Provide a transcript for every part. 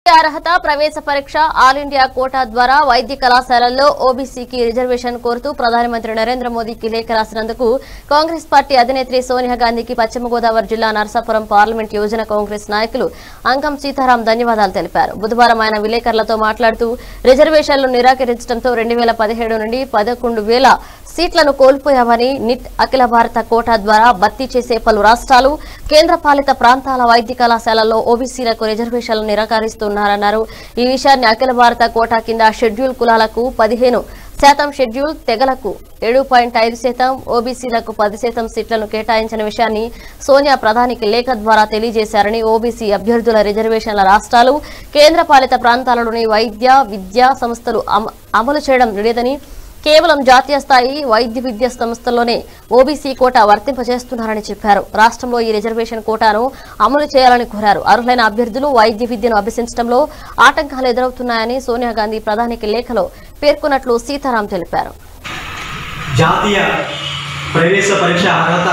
అర్హత ప్రవేశ పరీక్ష ఆల్ ఇండియా కోటా ద్వారా వైద్య కళాశాలల్లో ఓబీసీకి రిజర్వేషన్ కోరుతూ ప్రధానమంత్రి నరేంద్ర మోదీకి లేఖ రాసినందుకు కాంగ్రెస్ పార్టీ అధినేత్రి సోనియా గాంధీకి పశ్చిమ గోదావరి జిల్లా నరసాపురం పార్లమెంట్ యోజన కాంగ్రెస్ నాయకులు అంకం సీతారాం ధన్యవాదాలు తెలిపారు బుధవారం ఆయన విలేకరులతో మాట్లాడుతూ రిజర్వేషన్లు నిరాకరించడంతో రెండు వేల పదిహేడు నుండి పదకొండు వేల సీట్లను కోల్పోయామని నిట్ అఖిల భారత కోటా ద్వారా భర్తీ చేసే పలు రాష్ట్రాలు కేంద్రపాలిత ప్రాంతాల వైద్య కళాశాలల్లో ఓబీసీలకు రిజర్వేషన్లు నిరాకరిస్తున్నారన్నారు ఈ విషయాన్ని అఖిల భారత కోటా కింద షెడ్యూల్ కులాలకు పదిహేను శాతం షెడ్యూల్ తెగలకు ఏడు పాయింట్ ఐదు శాతం ఓబీసీలకు పది శాతం సీట్లను కేటాయించిన విషయాన్ని సోనియా ప్రధానికి లేఖ ద్వారా తెలియజేశారని ఓబీసీ అభ్యర్థుల రిజర్వేషన్ల రాష్ట్రాలు కేంద్రపాలిత ప్రాంతాలలోని వైద్య విద్యా సంస్థలు అమ- అమలు చేయడం లేదని కేవలం జాతీయ స్థాయి వైద్య విద్యా సంస్థల్లోనే ఓబీసీ కోటా వర్తింపజేస్తున్నారని చెప్పారు రాష్ట్రంలో ఈ రిజర్వేషన్ కోటాను అమలు చేయాలని కోరారు అర్హులైన అభ్యర్థులు వైద్య విద్యను అభ్యసించడంలో ఆటంకాలు ఎదురవుతున్నాయని సోనియా గాంధీ ప్రధానికి లేఖలో పేర్కొన్నట్లు సీతారాం తెలిపారు జాతీయ ప్రవేశ పరీక్ష అర్హత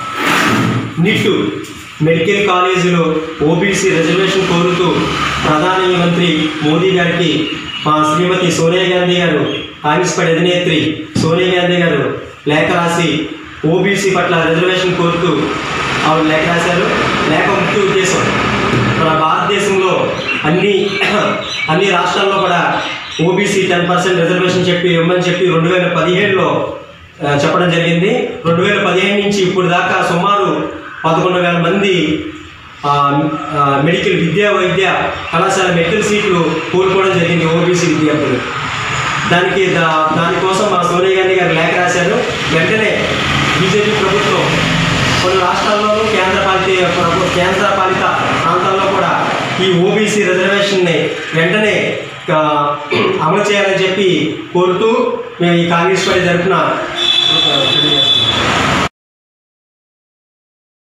నిట్టు మెడికల్ కాలేజీలో ఓబీసీ రిజర్వేషన్ కోరుతూ ప్రధాని మంత్రి మోదీ గారికి మా శ్రీమతి సోనియా గాంధీ గారు కాంగ్రెస్ పార్టీ అధినేత్రి సోనియా గాంధీ గారు లేఖ రాసి ఓబీసీ పట్ల రిజర్వేషన్ కోరుతూ ఆవిడ లేఖ రాశారు లేఖ ముఖ్య ఉద్దేశం మన భారతదేశంలో అన్ని అన్ని రాష్ట్రాల్లో కూడా ఓబీసీ టెన్ పర్సెంట్ రిజర్వేషన్ చెప్పి ఇవ్వమని చెప్పి రెండు వేల పదిహేడులో ఆ, చెప్పడం జరిగింది రెండు వేల పదిహేను నుంచి ఇప్పుడు దాకా సుమారు పదకొండు వేల మంది ఆ, ఆ, మెడికల్ విద్యా వైద్య కళాశాల మెడికల్ సీట్లు కోల్పోవడం జరిగింది ఓబీసీ విద్యార్థులు దానికి దా- దానికోసం మా సోనియా గాంధీ గారు లేఖ రాశారు వెంటనే బీజేపీ ప్రభుత్వం కొన్ని రాష్ట్రాల్లోనూ కేంద్ర పాలిత ప్రభు కేంద్ర పాలిత ప్రాంతాల్లో కూడా ఈ ఓబీసీ రిజర్వేషన్ని వెంటనే ఆ, అమలు చేయాలని చెప్పి కోరుతూ మేము ఈ కాంగ్రెస్ పార్టీ తరఫున